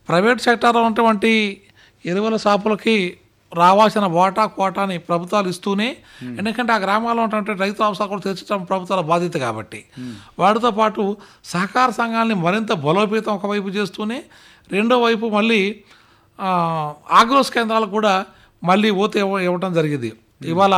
Private సెక్టార్లో ఉన్నటువంటి ఎరువుల షాపులకి రావాల్సిన వాటా కోటాని ప్రభుత్వాలు ఇస్తూనే ఎందుకంటే ఆ గ్రామాల్లో ఉన్నటువంటి రైతు అవసరాలు కూడా తీర్చడం ప్రభుత్వాల బాధ్యత కాబట్టి వాటితో పాటు సహకార సంఘాలని మరింత బలోపేతం ఒకవైపు చేస్తూనే రెండో వైపు మళ్ళీ ఆ, ఆగ్రోస్ కేంద్రాలకు కూడా మళ్ళీ ఓత ఇవ్వ ఇవ్వటం జరిగింది ఇవాళ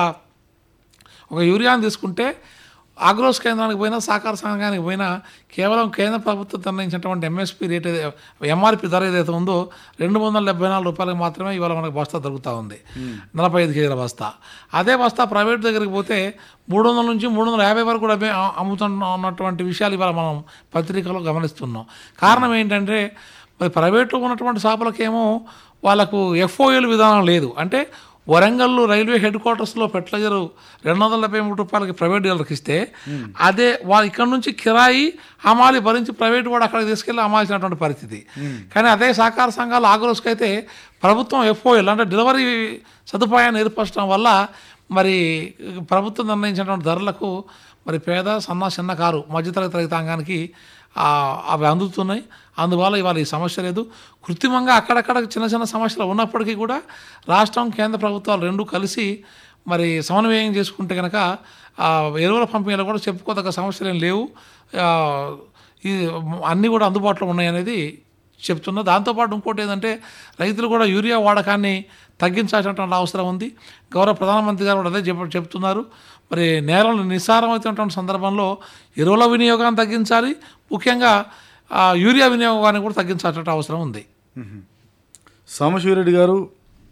ఒక యూరియాని తీసుకుంటే ఆగ్రోస్ కేంద్రానికి పోయినా సహకార సంఘానికి పోయినా కేవలం కేంద్ర ప్రభుత్వం నిర్ణయించినటువంటి ఎంఎస్పి రేట్ ఏదై- ఎంఆర్పి ధర ఏదైతే ఉందో రెండు వందల డెబ్బై నాలుగు రూపాయలకు మాత్రమే ఇవాళ మనకు బస్తా దొరుకుతూ ఉంది నలభై ఐదు కేజీల బస్తా అదే బస్తా ప్రైవేట్ దగ్గరికి పోతే మూడు వందల నుంచి మూడు వందల యాభై వరకు కూడా అమ్మే- అమ్ముతున్న ఉన్నటువంటి విషయాలు ఇవాళ మనం పత్రికలో గమనిస్తున్నాం కారణం ఏంటంటే మరి ప్రైవేట్లో ఉన్నటువంటి షాపులకేమో వాళ్ళకు ఎఫ్ఓఎల్ విధానం లేదు అంటే వరంగల్ రైల్వే హెడ్ క్వార్టర్స్లో ఫెర్టిలైజర్ రెండు వందల డెబ్బై మూడు రూపాయలకి ప్రైవేట్ డీలర్కి ఇస్తే అదే వాళ్ళు ఇక్కడ నుంచి కిరాయి హమాలి భరించి ప్రైవేట్ వాడు అక్కడికి తీసుకెళ్ళి అమ్మాల్సినటువంటి పరిస్థితి కానీ అదే సహకార సంఘాలు ఆగ్రోస్కి అయితే ప్రభుత్వం ఎఫ్ఓఎల్ అంటే డెలివరీ సదుపాయాన్ని ఏర్పరచడం వల్ల మరి ప్రభుత్వం నిర్ణయించినటువంటి ధరలకు మరి పేద సన్న చిన్న కారు మధ్యతరగతి రైతాంగానికి ఆ, అవి అందుతున్నాయి అందువల్ల ఇవాళ ఈ సమస్య లేదు కృత్రిమంగా అక్కడక్కడ చిన్న చిన్న సమస్యలు ఉన్నప్పటికీ కూడా రాష్ట్రం కేంద్ర ప్రభుత్వాలు రెండు కలిసి మరి సమన్వయం చేసుకుంటే కనుక ఆ, ఎరువుల పంపిణీలో కూడా చెప్పుకోదగ్గ సమస్యలు ఏం లేవు ఆ, ఈ అన్నీ కూడా అందుబాటులో ఉన్నాయి అనేది చెప్తున్నా దాంతోపాటు ఇంకోటి ఏంటంటే రైతులు కూడా యూరియా వాడకాన్ని తగ్గించాల్సినటువంటి అవసరం ఉంది గౌరవ ప్రధానమంత్రి గారు కూడా అదే చెప్ చెప్తున్నారు మరి నేలలు నిస్సారమవుతున్నటువంటి సందర్భంలో ఎరువుల వినియోగాన్ని తగ్గించాలి ముఖ్యంగా ఆ, యూరియా వినియోగాన్ని కూడా తగ్గించాల్సిన అవసరం ఉంది సాంబశివరెడ్డి గారు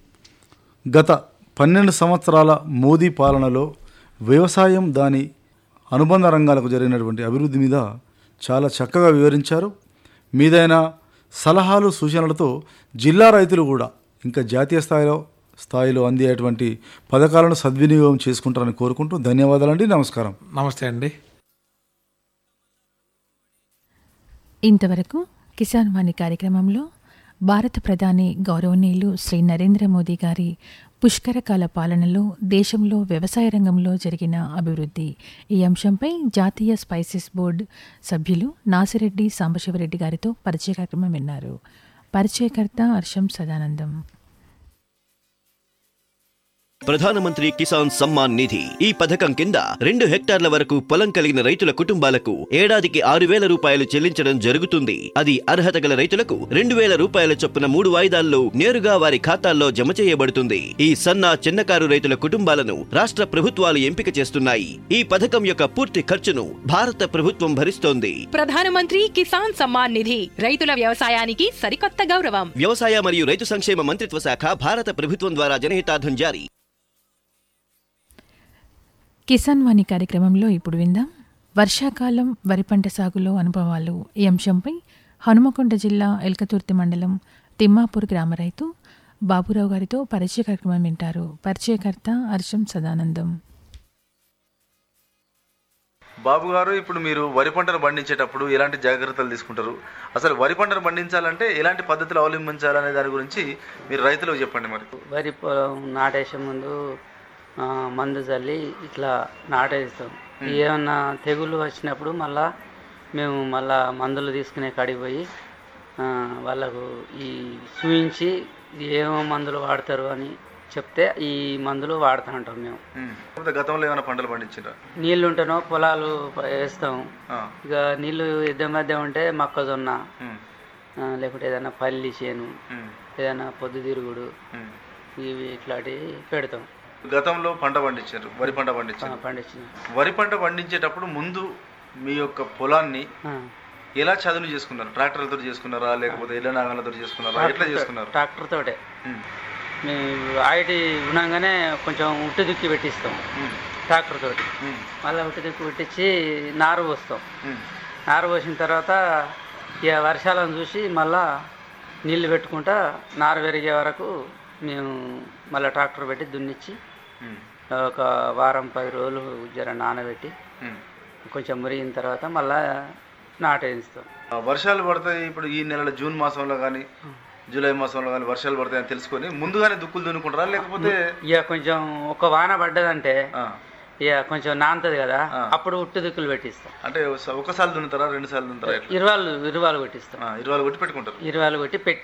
గత పన్నెండు సంవత్సరాల మోదీ పాలనలో వ్యవసాయం దాని అనుబంధ రంగాలకు జరిగినటువంటి అభివృద్ధి మీద చాలా చక్కగా వివరించారు మీదైన సలహాలు సూచనలతో జిల్లా రైతులు కూడా ఇంకా జాతీయ స్థాయిలో స్థాయిలో అందేటువంటి పథకాలను సద్వినియోగం చేసుకుంటారని కోరుకుంటూ ధన్యవాదాలండి నమస్కారం నమస్తే అండి ఇంతవరకు కిసాన్ వాణి కార్యక్రమంలో భారత ప్రధాని గౌరవనీయులు శ్రీ నరేంద్ర మోదీ గారి పుష్కరకాల పాలనలో దేశంలో వ్యవసాయ రంగంలో జరిగిన అభివృద్ధి ఈ అంశంపై జాతీయ స్పైసెస్ బోర్డు సభ్యులు నాసిరెడ్డి సాంబశివరెడ్డి గారితో పరిచయ కార్యక్రమం విన్నారు పరిచయకర్త హర్షం సదానందం ప్రధానమంత్రి కిసాన్ సమ్మాన్ నిధి ఈ పథకం కింద రెండు హెక్టార్ల వరకు పొలం కలిగిన రైతుల కుటుంబాలకు ఏడాదికి ఆరు వేల రూపాయలు చెల్లించడం జరుగుతుంది అది అర్హత గల రైతులకు రెండు వేల రూపాయల చొప్పున మూడు వాయిదాల్లో నేరుగా వారి ఖాతాల్లో జమ చేయబడుతుంది ఈ సన్న చిన్నకారు రైతుల కుటుంబాలను రాష్ట్ర ప్రభుత్వాలు ఎంపిక చేస్తున్నాయి ఈ పథకం యొక్క పూర్తి ఖర్చును భారత ప్రభుత్వం భరిస్తోంది ప్రధానమంత్రి కిసాన్ సమ్మాన్ నిధి రైతుల వ్యవసాయానికి సరికొత్త గౌరవం వ్యవసాయ మరియు రైతు సంక్షేమ మంత్రిత్వ శాఖ భారత ప్రభుత్వం ద్వారా జనహితార్థం జారీ కిసాన్ వాణి కార్యక్రమంలో ఇప్పుడు విందాం వర్షాకాలం వరి పంట సాగులో అనుభవాలు ఈ అంశంపై హనుమకొండ జిల్లా ఎల్కతుర్తి మండలం తిమ్మాపూర్ గ్రామ రైతు బాబురావు గారితో పరిచయ కార్యక్రమం వింటారు పరిచయకర్త హర్షం సదానందం బాబు గారు ఇప్పుడు మీరు వరి పంటను పండించేటప్పుడు ఎలాంటి జాగ్రత్తలు తీసుకుంటారు అసలు వరి పంటను పండించాలంటే ఎలాంటి పద్ధతులు అవలంబించాలనే దాని గురించి మీరు రైతులకు చెప్పండి మరి వరి పొలం నాటేసే ముందు ఆ, మందు చల్లి ఇట్లా నాటేస్తాం ఏమన్నా తెగులు వచ్చినప్పుడు మళ్ళా మేము మళ్ళా మందులు తీసుకునే కాడికి పోయి ఆ, వాళ్ళకు ఈ చూయించి ఏమో మందులు వాడతారు అని చెప్తే ఈ మందులు వాడుతూ ఉంటాం మేము ఉమ్. కాకపోతే గతంలో ఏమైనా పంటలు పండించారా నీళ్ళు ఉంటేనో పొలాలు వేస్తాం ఇక నీళ్ళు ఇద్దరి మధ్య ఉంటే మొక్కజొన్న ఆ, లేకుంటే ఏదైనా పల్లి చేను ఏదైనా పొద్దుతిరుగుడు ఇవి ఇట్లాంటివి పెడతాం గతంలో పంట పండించారు వరి పంట పండించారు పండించిన వరి పంట పండించేటప్పుడు ముందు మీ యొక్క పొలాన్ని ఎలా చదును చేసుకున్నారు ట్రాక్టర్లతో చేసుకున్నారా లేకపోతే ఇళ్ళ నాగలతో చేసుకున్నారా ఎట్లా చేసుకున్నారు ట్రాక్టర్ తోటే ఉమ్. మేము ఐటీ ఉన్నాగానే కొంచెం ఉట్టు దుక్కి పెట్టిస్తాం ట్రాక్టర్ తోటి మళ్ళీ ఉట్టు దుక్కి పెట్టించి నారు పోస్తాం నారు పోసిన తర్వాత ఇక వర్షాలను చూసి మళ్ళా నీళ్లు పెట్టుకుంటా నారు పెరిగే వరకు మేము మళ్ళీ ట్రాక్టర్ పెట్టి దున్నిచ్చి ఒక వారం పది రోజులు జర నానబెట్టి కొంచెం మురిగిన తర్వాత మళ్ళా నాటేస్తాం ఆ, వర్షాలు పడతాయి ఇప్పుడు ఈ నెల జూన్ మాసంలో కానీ జూలై మాసంలో కానీ వర్షాలు పడతాయని తెలుసుకొని ముందుగానే దుక్కులు దున్నుకుంటారా లేకపోతే ఇక కొంచెం ఒక వాన పడ్డదంటే ఇక కొంచెం నాంతది కదా అప్పుడు ఉట్టు దుక్కులు పెట్టిస్తాం అంటే ఒకసారి దున్నుతారా రెండు సార్లు దున్నుతారా ఎట్లా? ఇరవాళ్ళు ఇరవాళ్ళు కొట్టిస్తాం ఇరవాళ్ళు కొట్టి పెట్టుకుంటారు ఇరవాళ్ళు కొట్టి పెట్టి